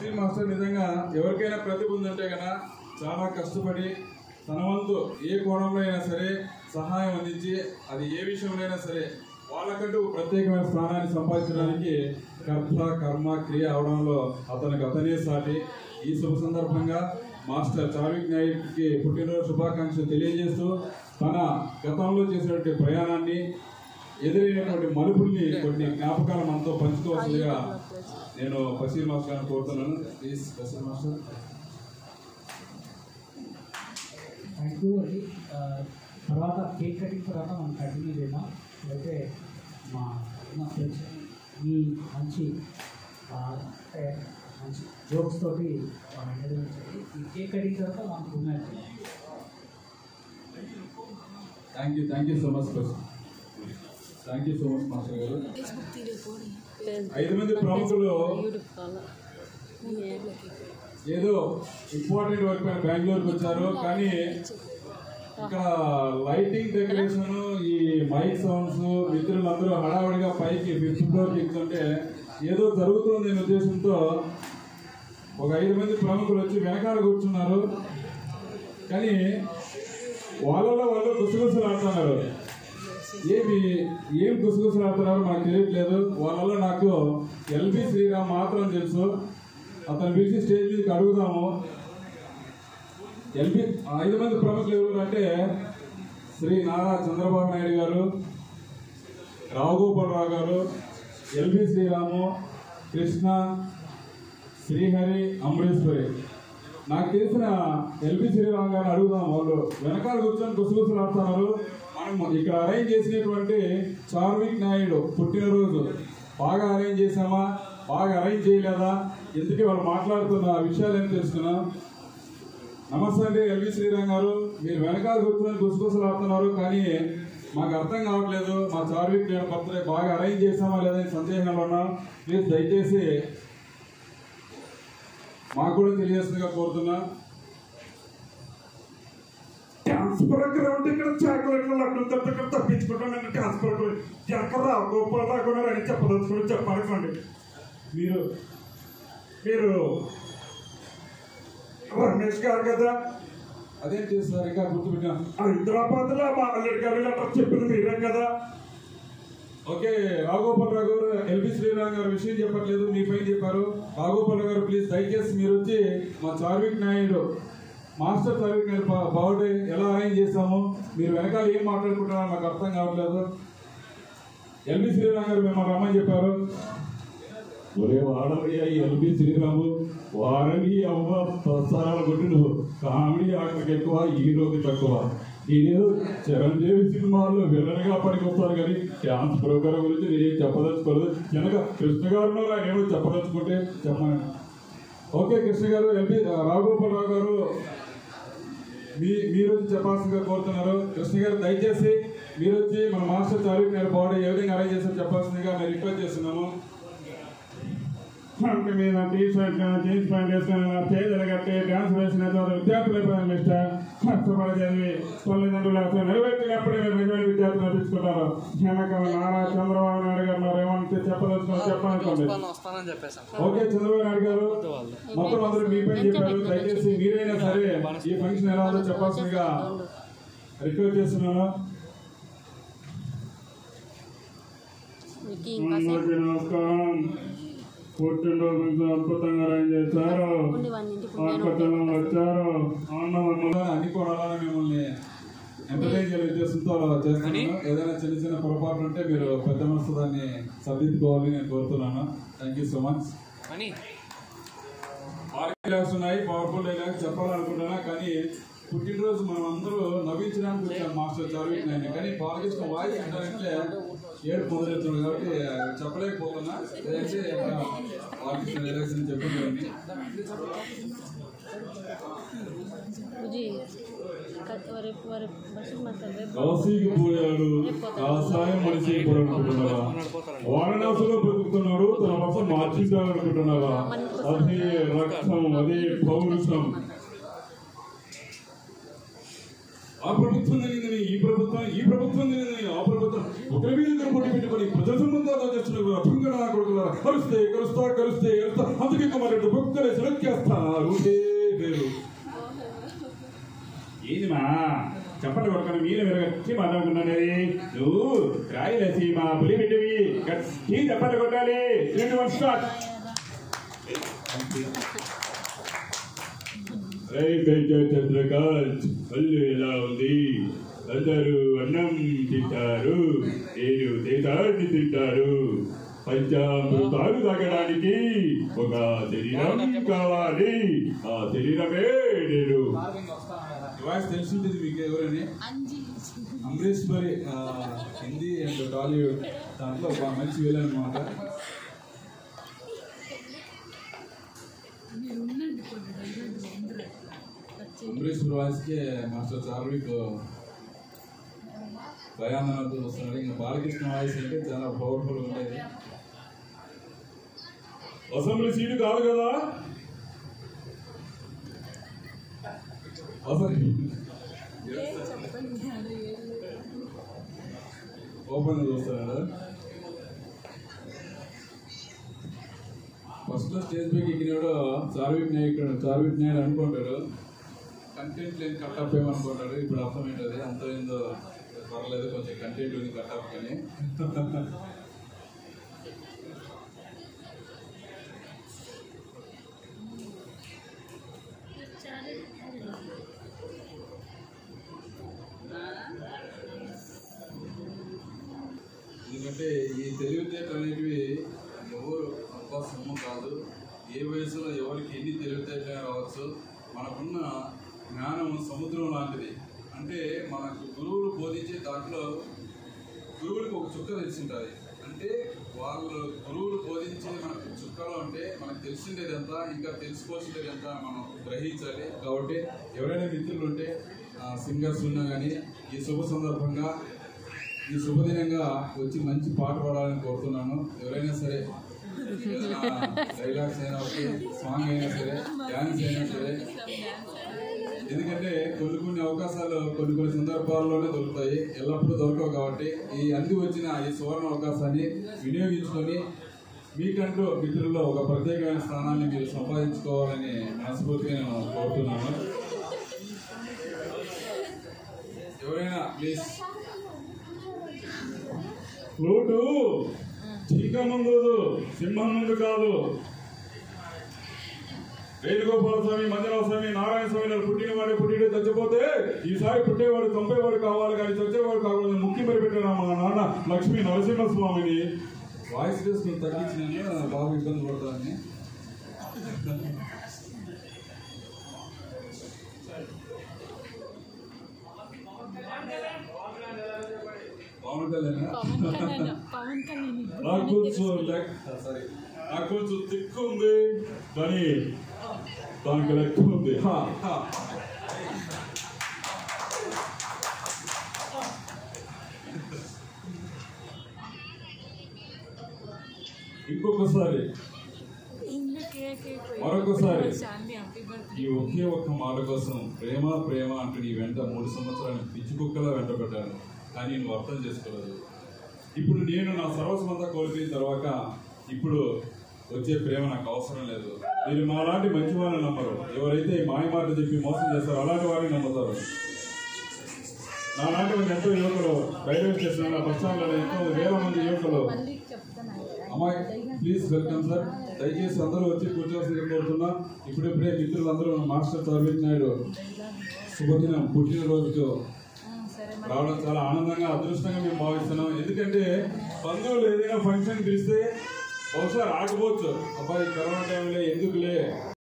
Basheer master నిజంగా ఎవరికైనా ప్రతిభ ఉందంటే కనుక చాలా కష్టపడి తన వంతు ఏ కోణంలో అయినా సరే సహాయం అందించి అది ఏ విషయంలో అయినా సరే వాళ్ళకంటూ ఒక ప్రత్యేకమైన స్థానాన్ని సంపాదించడానికి కర్త కర్మ క్రియ అవడంలో అతనికి అతనే సాటి ఈ శుభ సందర్భంగా మాస్టర్ చార్విక్ నాయుడుకి పుట్టినరోజు శుభాకాంక్షలు తెలియజేస్తూ తన గతంలో చేసినటువంటి ప్రయాణాన్ని ఎదురైనటువంటి మలుపుల్ని కొన్ని జ్ఞాపకాలు మనతో పంచుకోవాల్సిందిగా నేను బషీర్ మాస్టర్ గారిని కోరుతున్నాను please Basheer master thank you అండి ఆ, తర్వాత కేక్ కటింగ్ తర్వాత మనం కంటిన్యూ చేద్దాం అయితే మా మా ఫ్రెండ్స్ ఈ మంచి ఆ, అంటే మంచి జోక్స్ తోటి మనం ఎంటర్టైన్మెంట్ చేయాలి ఈ కేక్ కటింగ్ తర్వాత మనం ఉన్నాయి thank you thank you so much Basheer thank you so much master garu ఐదు మంది ప్రముఖులు ఏదో ఇంపార్టెంట్ వర్క్ పైన బెంగళూరుకి వచ్చారు కానీ ఇక్కడ లైటింగ్ డెకరేషన్ ఈ మైక్ సౌండ్స్ మిత్రులందరూ హడావుడిగా పైకి ఫిఫ్త్ ఫ్లోర్కి ఎక్కుతుంటే ఏదో జరుగుతుంది అనే ఉద్దేశంతో ఒక ఐదు మంది ప్రముఖులు వచ్చి వెనకాల కూర్చున్నారు కానీ వాళ్ళలో వాళ్ళు గుసగుసలు ఆడుతున్నారు ఏమి ఏం గుసగుసలు ఆడుతున్నారో నాకు తెలియట్లేదు వాళ్ళలో నాకు ఎల్బి శ్రీరామ్ మాత్రం తెలుసు అతను పిలిచి స్టేజ్ మీదకి అడుగుదాము ఎల్బి ఐదు మంది ప్రముఖులు ఎవరు అంటే శ్రీ నారా చంద్రబాబు నాయుడు గారు రావుగోపాలరావు గారు ఎల్బి శ్రీరాము కృష్ణ శ్రీహరి అమరేశ్వరి నాకు తెలిసిన ఎల్బి శ్రీరామ్ గారిని అడుగుదాం వాళ్ళు వెనకాల కూర్చొని గుసగుసలు ఆడుతున్నారు మనం ఇక్కడ అరేంజ్ చేసినటువంటి చార్విక్ నాయుడు పుట్టినరోజు బాగా అరేంజ్ చేసామా బాగా అరేంజ్ చేయలేదా ఎందుకే వాళ్ళు మాట్లాడుతున్న విషయాలు ఏం తెలుసుకున్నాం నమస్తే అండి ఎల్వి శ్రీరామ్ గారు మీరు వెనకాల కూర్చొని గుసగుసలు ఆడుతున్నారు కానీ మాకు అర్థం కావట్లేదు మా చార్విక్ నేను బర్త్డే బాగా అరేంజ్ చేసామా లేదా అని సందేహంలో ఉన్నాం ప్లీజ్ దయచేసి మాకు కూడా తెలియజేస్తుందిగా కోరుతున్నా డాన్స్ ప్రోగ్రామ్ ఉంటే ఇక్కడ చాక్లెట్లు లడ్డు తప్ప తప్పించుకుంటాను డాన్స్ ప్రోగ్రామ్ ఎక్కడ గోపాల్ రాకున్నారు అని చెప్పదలుచుకుని చెప్పనుకోండి మీరు మీరు రమేష్ గారు కదా అదేం చేస్తున్నారు ఇంకా గుర్తుపెట్టా హైదరాబాద్ లో మా అల్లుడి గారు లెటర్ చెప్పింది మీరే కదా ఓకే రాఘోపాలరావు గారు ఎల్బి శ్రీరామ్ గారు విషయం చెప్పట్లేదు మీ పైన చెప్పారు రాఘోపాలరావు గారు ప్లీజ్ దయచేసి మీరు వచ్చి మా చార్విక్ నాయుడు మాస్టర్ చార్విక్ నాయుడు బా- బర్త్డే ఎలా అరేంజ్ చేస్తాము మీరు వెనకాల ఏం మాట్లాడుకుంటున్నారో నాకు అర్థం కావట్లేదు ఎల్బి శ్రీరామ్ గారు మిమ్మల్ని రమ్మని చెప్పారు ఒరే వాడవయ్యా ఈ ఎల్బి శ్రీరాము వారని అవ్వ ప్రసారాలు కొట్టిను కామెడీ ఆటలకు ఎక్కువ హీరోకి తక్కువ ఈయన చిరంజీవి సినిమాల్లో విలన్గా పనికొస్తారు కానీ డ్యాన్స్ ప్రోగ్రామ్ గురించి నేను చెప్పదలుచుకోలేదు వెనక కృష్ణ గారు ఉన్నారు, ఆయన ఏమో చెప్పదలుచుకుంటే చెప్పండి ఓకే కృష్ణ గారు ఎల్బి రాఘోపాలరావు గారు మీ మీరు వచ్చి చెప్పాల్సిందిగా కోరుతున్నారు కృష్ణ గారు దయచేసి మీరు వచ్చి మన మాస్టర్ చారుక్ గారి బాడీ ఏ విధంగా అరేంజ్ చేస్తారో చెప్పాల్సిందిగా మేము రిక్వెస్ట్ చేస్తున్నాము అంటే మీద టీ షర్ట్ జీన్స్ ప్యాంట్ వేసుకుని చేతులు కట్టి డాన్స్ వేసిన తర్వాత విద్యార్థులు అయిపోయారు మిస్టర్ కష్టపడి చదివి తల్లిదండ్రులు అసలు నెరవేర్చినప్పుడే మీరు నిజమైన విద్యార్థులు అనిపించుకుంటారు వెనక నారా చంద్రబాబు నాయుడు గారు ఉన్నారు ఏమంటే చెప్పదలుచుకుని చెప్పనుకోండి వస్తానని చెప్పేసాం ఓకే చంద్రబాబు నాయుడు గారు మొత్తం అందరూ మీ పైన చెప్పారు దయచేసి మీరైనా సరే ఈ ఫంక్షన్ ఎలా ఉందో చెప్పాల్సిందిగా రిక్వెస్ట్ చేస్తున్నాను అందరికీ నమస్కారం పుట్టినరోజు మీకు అద్భుతంగా అరేంజ్ చేశారు ఆకర్షణలు వచ్చారు ఆనందం అన్ని కోణాలను మిమ్మల్ని ఎంటర్టైన్ చేయాలి ఉద్దేశంతో చేస్తున్నాను ఏదైనా చిన్న చిన్న పొరపాట్లు ఉంటే మీరు పెద్ద మనసు దాన్ని సరిదిద్దుకోవాలని నేను కోరుతున్నాను థ్యాంక్ యూ సో మచ్ అని డైలాగ్స్ ఉన్నాయి పవర్ఫుల్ డైలాగ్స్ చెప్పాలనుకుంటున్నా కానీ పుట్టినరోజు మనం అందరూ నవ్వించడానికి వచ్చాం మాస్టర్ చార్విక్ నాయన కానీ బాలకృష్ణ వాయిస్ అంటే ఏడు మొదలెడుతున్నాడు కాబట్టి చెప్పలేకపోతున్నా లేదంటే బాలకృష్ణ డైలాగ్స్ అని చెప్పండి जी వారి వారి బస్సు మాట్లాడారు కాశీకి పోయాడు కాషాయం మనిషి కూడా అనుకుంటున్నారా వారణాసిలో బ్రతుకుతున్నాడు తన వసం మార్చించాలనుకుంటున్నారా అదే రక్తం అదే పౌరుషం ఆ ప్రభుత్వం జరిగిందని ఈ ప్రభుత్వం ఈ ప్రభుత్వం జరిగిందని ఆ ప్రభుత్వం ఒకరి మీద ఒకరు పోటీ పెట్టుకొని ప్రజల సంబంధాలు చేస్తున్నారు అభంగన కొడుకులారా కలుస్తే కలుస్తా కలుస్తే కలుస్తా అందుకే మరి బొక్కలే సెలెక్ట్ పేరు ఏంది మా చెప్పండి కొడుకుని మీరు విరగచ్చి మాట్లాడుకున్నది నువ్వు రాయలసీమ పులి బిడ్డవి గట్టి చెప్పండి కొట్టాలి రెండు వన్ స్టార్ట్ చంద్రకాంత్ పళ్ళు ఎలా ఉంది అందరూ అన్నం తింటారు నేను దేశాన్ని తింటారు పంచామృతాలు తాగడానికి ఒక శరీరం కావాలి ఆ శరీరమే నేను వాయిస్ తెలిసింటుంది మీకు ఎవరని అమరీష్ మరి ఆ, హిందీ అండ్ టాలీవుడ్ దాంట్లో ఒక మంచి వేలు అనమాట అమరీష్ వాయిస్కి మాస్టర్ చార్విక్ భయాందనతో వస్తున్నాడు ఇంకా బాలకృష్ణ వాయిస్ అంటే చాలా పవర్ఫుల్ ఉండేది అసెంబ్లీ సీటు కాదు కదా అసలు ఓపెన్ చూస్తున్నాడు ఫస్ట్ లో స్టేజ్ పైకి ఎక్కినాడు చార్విక్ నాయకుడు చార్విక్ నాయుడు అనుకుంటాడు కంటెంట్ లేని కట్టప్ ఏమనుకుంటాడు ఇప్పుడు అర్థమైంది అంత ఏందో పర్లేదు కొంచెం కంటెంట్ ఉంది కట్టప్ కానీ ఎందుకంటే ఈ తెలివితేటలు అనేటివి ఎవరు అబ్బా సొమ్ము కాదు ఏ వయసులో ఎవరికి ఎన్ని తెలివితేటలు రావచ్చు మనకున్న జ్ఞానం సముద్రం లాంటిది అంటే మనకు గురువులు బోధించే దాంట్లో గురువులకు ఒక చుక్క తెలిసింటుంది అంటే వాళ్ళు గురువులు బోధించే మనకు చుక్కలో అంటే మనకు తెలిసిండేది ఎంత ఇంకా తెలుసుకోవాల్సిండేది ఎంత మనం గ్రహించాలి కాబట్టి ఎవరైనా మిత్రులు ఉంటే సింగర్స్ ఉన్నా కానీ ఈ శుభ సందర్భంగా ఈ శుభదినంగా వచ్చి మంచి పాట పాడాలని కోరుతున్నాను ఎవరైనా సరే డైలాగ్స్ అయినా ఓకే సాంగ్ అయినా సరే డ్యాన్స్ అయినా సరే ఎందుకంటే కొన్ని కొన్ని అవకాశాలు కొన్ని కొన్ని సందర్భాల్లోనే దొరుకుతాయి ఎల్లప్పుడూ దొరకవు కాబట్టి ఈ అంది వచ్చిన ఈ సువర్ణ అవకాశాన్ని వినియోగించుకొని మీకంటూ మిత్రుల్లో ఒక ప్రత్యేకమైన స్థానాన్ని మీరు సంపాదించుకోవాలని మనస్ఫూర్తిగా నేను కోరుతున్నాను ఎవరైనా ప్లీజ్ ఫ్లూటు జింక ముందు సింహం ముందు కాదు వేణుగోపాల స్వామి మంజరావ స్వామి నారాయణ స్వామి నన్ను పుట్టినవాడే పుట్టిడే చచ్చిపోతే ఈసారి పుట్టేవాడు చంపేవాడు కావాలి కానీ చచ్చేవాడు కావాలని ముఖ్యం మరి పెట్టాను మా నాన్న లక్ష్మీ నరసింహ స్వామిని వాయిస్ డేస్ నేను తగ్గించినాను బాగా ఇబ్బంది పడతానని పవన్ కళ్యాణ్ పవన్ కళ్యాణ్ పవన్ కళ్యాణ్ నాకు కొంచెం లెక్క సారీ నాకు కొంచెం తిక్కు ఉంది కానీ దానికి లెక్క ఉంది హా, హా. ఇంకొకసారి మరొకసారి ఈ ఒకే ఒక్క మాట కోసం ప్రేమ ప్రేమ అంటూ నీ వెంట మూడు సంవత్సరాలు పిచ్చి కుక్కలా వెంట పెట్టాను కానీ నువ్వు అర్థం చేసుకోలేదు ఇప్పుడు నేను నా సర్వస్వంతా కోల్పోయిన తర్వాత ఇప్పుడు వచ్చే ప్రేమ నాకు అవసరం లేదు మీరు మాలాంటి మంచి వాళ్ళని నమ్మరు ఎవరైతే మాయ మాట చెప్పి మోసం చేస్తారో అలాంటి వారిని నమ్ముతారు నాలాంటి మంది ఎంతో యువకులు రైల్వే స్టేషన్ బస్ స్టాండ్లో ఎంతో వేల మంది యువకులు అమ్మాయి ప్లీజ్ వెల్కమ్ సార్ దయచేసి అందరూ వచ్చి కూర్చోవలసింది కోరుతున్నా ఇప్పుడిప్పుడే మిత్రులందరూ మాస్టర్ చార్విక్ నాయుడు శుభదినం పుట్టినరోజుకు రావడం చాలా ఆనందంగా అదృష్టంగా మేము భావిస్తున్నాం ఎందుకంటే బంధువులు ఏదైనా ఫంక్షన్ పిలిస్తే బహుశా రాకపోవచ్చు అబ్బాయి కరోనా టైంలో ఎందుకులే